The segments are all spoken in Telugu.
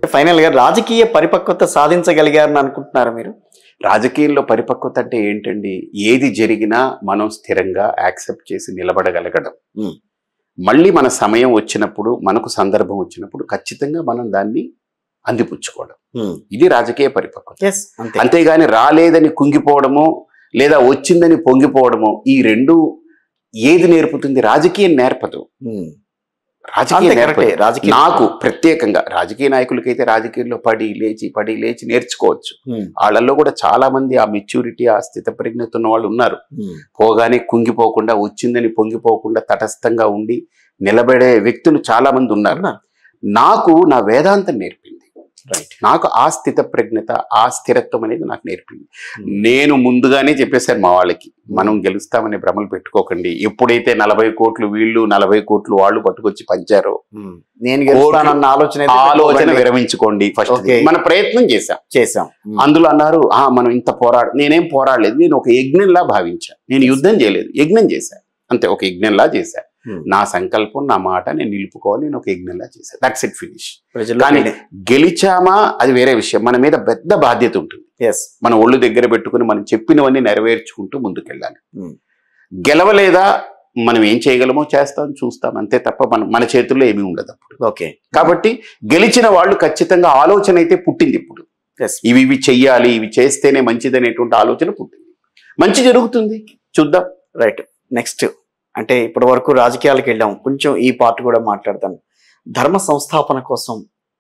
ఫైనల్ గా రాజకీయ పరిపక్వత సాధించగలిగారని అనుకుంటున్నారా మీరు రాజకీయంలో పరిపక్వత అంటే ఏంటండి ఏది జరిగినా మనం స్థిరంగా యాక్సెప్ట్ చేసి నిలబడగలగడం Hmm. మళ్ళీ మన సమయం వచ్చినప్పుడు మనకు సందర్భం వచ్చినప్పుడు ఖచ్చితంగా మనం దాన్ని అందిపుచ్చుకోవడం ఇది రాజకీయ పరిపక్వత ఎస్ అంతే అంతేగాని రాలేదని కుంగిపోవడమో లేదా వచ్చిందని పొంగిపోవడమో ఈ రెండు ఏది నేర్పుతుంది రాజకీయం నేర్పదు Hmm. రాజకీయం అంతే నేర్పదు కరెక్టే రాజకీయ నాకు ప్రత్యేకంగా రాజకీయ నాయకులకైతే రాజకీయాల్లో పడి లేచి పడి లేచి నేర్చుకోవచ్చు Hmm. వాళ్ళల్లో కూడా చాలా మంది ఆ మెచ్యూరిటీ ఆ స్థితప్రజ్ఞత ఉన్న వాళ్ళు ఉన్నారు Hmm. పోగానే కుంగిపోకుండా వచ్చిందని పొంగిపోకుండా తటస్థంగా ఉండి నిలబడే వ్యక్తులు చాలా మంది ఉన్నారు ఉన్నారు. నాకు నా వేదాంతం నేర్పింది రైట్ నాకు ఆ స్థిత ప్రజ్ఞత ఆ స్థిరత్వం అనేది నాకు నేర్పింది Hmm. నేను ముందుగానే చెప్పేశాను మా వాళ్ళకి మనం గెలుస్తామనే భ్రమలు పెట్టుకోకండి ఎప్పుడైతే నలభై కోట్లు వీళ్ళు నలభై కోట్లు వాళ్ళు పట్టుకొచ్చి పంచారో నేను గెలుస్తానన్న ఆలోచన అయితే ఆలోచన పెట్టుకోకండి. విరమించుకోండి ఫస్ట్ Okay. మన ప్రయత్నం చేశాం చేసాం అందులో అన్నారు ఆ మనం ఇంత పోరాడ నేనేం పోరాడలేదు నేను ఒక యజ్ఞంలా భావించాను నేను యుద్ధం చేయలేదు యజ్ఞం చేశాను అంతే ఒక యజ్ఞంలా చేశాను Hmm. నా సంకల్పం నా మాట నేను నిలుపుకోవాలి నేను ఒక యజ్ఞంలా చేశాను దట్స్ ఇట్ ఫినిష్ ప్రజల్లో కానీ గెలిచామా అది వేరే విషయం మన మీద పెద్ద బాధ్యత ఉంటుంది ఎస్ మన ఒళ్ళు దగ్గర పెట్టుకుని మనం చెప్పినవన్నీ నెరవేర్చుకుంటూ ముందుకెళ్ళాలి Hmm. గెలవలేదా మనం ఏం చేయగలమో చేస్తాం చూస్తాం అంతే తప్ప మన మన చేతుల్లో ఏమీ ఉండదు అప్పుడు ఓకే కాబట్టి గెలిచిన వాళ్ళు ఖచ్చితంగా ఆలోచన అయితే పుట్టింది ఇప్పుడు ఎస్ ఇవి ఇవి చెయ్యాలి ఇవి చేస్తేనే మంచిది అనేటువంటి ఆలోచన పుట్టింది మంచి జరుగుతుంది చూద్దాం రైట్ నెక్స్ట్ అంటే ఇప్పటి వరకు రాజకీయాలకు వెళ్ళాం కొంచెం ఈ పార్ట్ కూడా మాట్లాడతాను ధర్మ సంస్థాపన కోసం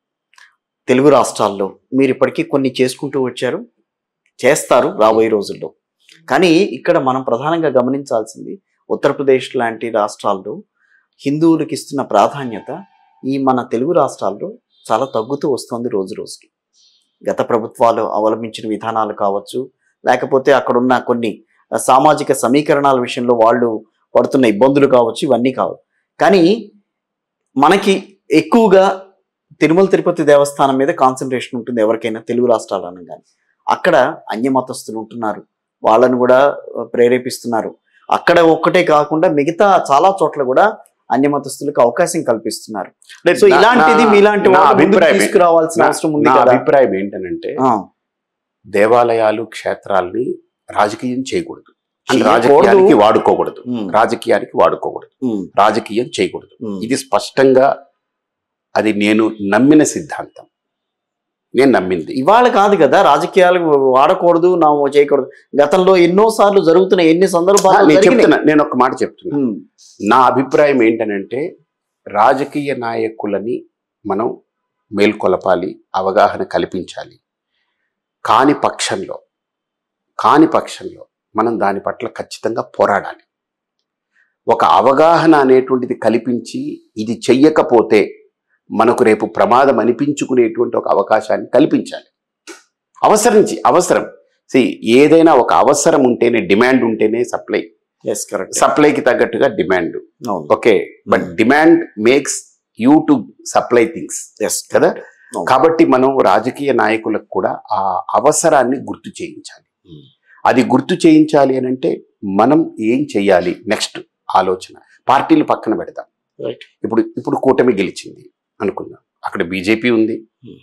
తెలుగు రాష్ట్రాల్లో మీరు ఇప్పటికీ కొన్ని చేసుకుంటూ వచ్చారు చేస్తారు రాబోయే రోజుల్లో కానీ ఇక్కడ మనం ప్రధానంగా గమనించాల్సింది ఉత్తరప్రదేశ్ లాంటి రాష్ట్రాల్లో హిందువులకు ఇస్తున్న ప్రాధాన్యత ఈ మన తెలుగు రాష్ట్రాల్లో చాలా తగ్గుతూ వస్తుంది రోజు రోజుకి గత ప్రభుత్వాలు అవలంబించిన విధానాలు కావచ్చు లేకపోతే అక్కడున్న కొన్ని సామాజిక సమీకరణాల విషయంలో వాళ్ళు పడుతున్న ఇబ్బందులు కావచ్చు ఇవన్నీ కావచ్చు కానీ మనకి ఎక్కువగా తిరుమల తిరుపతి దేవస్థానం మీద కాన్సన్ట్రేషన్ ఉంటుంది ఎవరికైనా తెలుగు రాష్ట్రాలు అనగానే అక్కడ అన్యమతస్తులు ఉంటున్నారు వాళ్ళను కూడా ఆ, ప్రేరేపిస్తున్నారు అక్కడ ఒక్కటే కాకుండా మిగతా చాలా చోట్ల కూడా అన్యమతస్తులకు అవకాశం కల్పిస్తున్నారు సో నా- ఇలాంటిది నా- మీలాంటి నా వాళ్ళు ముందుకు అభిప్రాయం తీసుకురావాల్సిన నా- అవసరం ఉంది నా కదా అభిప్రాయం ఏంటనంటే ఆ, దేవాలయాలు క్షేత్రాల్ని రాజకీయం చేయకూడదు అంటే చేయకూడదు. రాజకీయానికి వాడుకోకూడదు ఉమ్, రాజకీయానికి వాడుకోకూడదు ఉమ్, రాజకీయం చేయకూడదు ఉమ్. ఇది స్పష్టంగా అది నేను నమ్మిన సిద్ధాంతం నేను నమ్మింది ఇవాళ కాదు కదా రాజకీయాలు వాడకూడదు నా చేయకూడదు గతంలో ఎన్నో సార్లు జరుగుతున్న ఎన్ని సందర్భాలు నేను చెప్తున్నా నేను ఒక మాట చెప్తున్నా నా అభిప్రాయం ఏంటనంటే రాజకీయ నాయకులని మనం మేల్కొలపాలి అవగాహన కల్పించాలి కాని పక్షంలో కాని పక్షంలో మనం దాని పట్ల ఖచ్చితంగా పోరాడాలి ఒక అవగాహన అనేటువంటిది కల్పించి ఇది చెయ్యకపోతే మనకు రేపు ప్రమాదం అనిపించుకునేటువంటి ఒక అవకాశాన్ని కల్పించాలి అవసరం చి- అవసరం సి ఏదైనా ఒక అవసరం ఉంటేనే డిమాండ్ ఉంటేనే సప్లై ఎస్ కరెక్ట్ సప్లైకి తగ్గట్టుగా డిమాండ్ అవును okay but demand makes you to supply things yes కదా అవును. కాబట్టి మనం రాజకీయ నాయకులకు కూడా ఆ అవసరాన్ని గుర్తు చేయించాలి Hmm. అది గుర్తు చేయించాలి అని అంటే మనం ఏం చెయ్యాలి నెక్స్ట్ ఆలోచన పార్టీలు పక్కన పెడదాం రైట్ ఇప్పుడు ఇప్పుడు కూటమి గెలిచింది అనుకుందాం అక్కడ బీజేపీ ఉంది Hmm.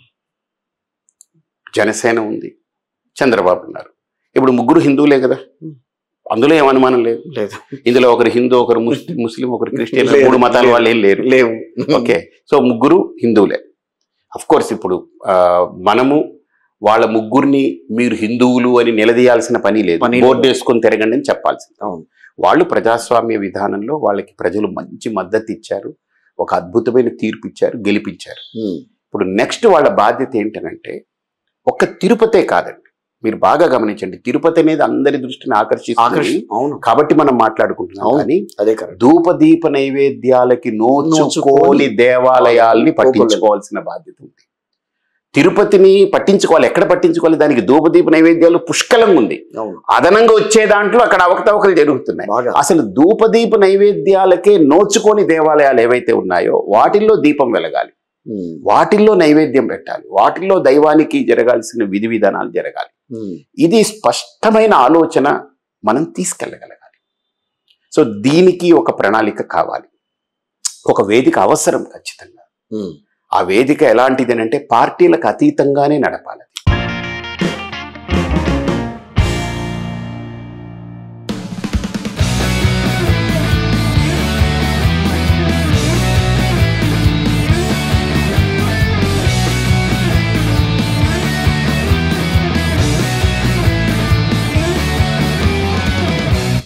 జనసేన ఉంది చంద్రబాబు ఉన్నారు ఇప్పుడు ముగ్గురు హిందువులే కదా Hmm. అందులో ఏం అనుమానం లేదు లేదు ఇందులో ఒకరు హిందూ ఒకరు ముస్లిం ముస్లిం ఒకరు క్రిస్టియన్ లేదు, మూడు మతాల లేదు. వాళ్ళు ఏం లేరు లేవు ఓకే సో ముగ్గురు హిందువులే అఫ్ కోర్స్ ఇప్పుడు ఆ, మనము వాళ్ళ ముగ్గురిని మీరు హిందువులు అని నిలదీయాల్సిన పని లేదు పని లేదు. బోర్డు వేసుకొని తిరగండి అని చెప్పాల్సింది అవును వాళ్ళు ప్రజాస్వామ్య విధానంలో వాళ్ళకి ప్రజలు మంచి మద్దతు ఇచ్చారు ఒక అద్భుతమైన తీర్పు ఇచ్చారు గెలిపించారు ఉమ్, ఇప్పుడు నెక్స్ట్ వాళ్ళ బాధ్యత ఏంటనంటే ఒక్క తిరుపతే కాదండి మీరు బాగా గమనించండి తిరుపతి అనేది అందరి దృష్టిని ఆకర్షిస్తుంది ఆకర్ష్ అవును కాబట్టి మనం మాట్లాడుకుంటున్నాం అవును. కానీ అదే కరెక్ట్ ధూపదీప నైవేద్యాలకి నోచుకోని నోచుకోని దేవాలయాల్ని పోకూడదు. పట్టించుకోవాల్సిన బాధ్యత ఉంది తిరుపతిని పట్టించుకోవాలి ఎక్కడ పట్టించుకోవాలి దానికి ధూపదీప నైవేద్యాలు పుష్కలంగా ఉంది అవును అదనంగా వచ్చే దాంట్లో అక్కడ అవకతవకలు జరుగుతున్నాయి బాగా అసలు ధూపదీప నైవేద్యాలకే నోచుకోని దేవాలయాలు ఏవైతే ఉన్నాయో వాటిల్లో దీపం వెలగాలి ఉమ్, వాటిల్లో నైవేద్యం పెట్టాలి వాటిల్లో దైవానికి జరగాల్సిన విధి విధానాలు జరగాలి ఉమ్, ఇది స్పష్టమైన ఆలోచన మనం తీసుకెళ్ళగలగాలి సో దీనికి ఒక ప్రణాళిక కావాలి ఒక వేదిక అవసరం ఖచ్చితంగా ఉమ్, ఆ వేదిక ఎలాంటిది అంటే పార్టీలకు అతీతంగానే నడపాలి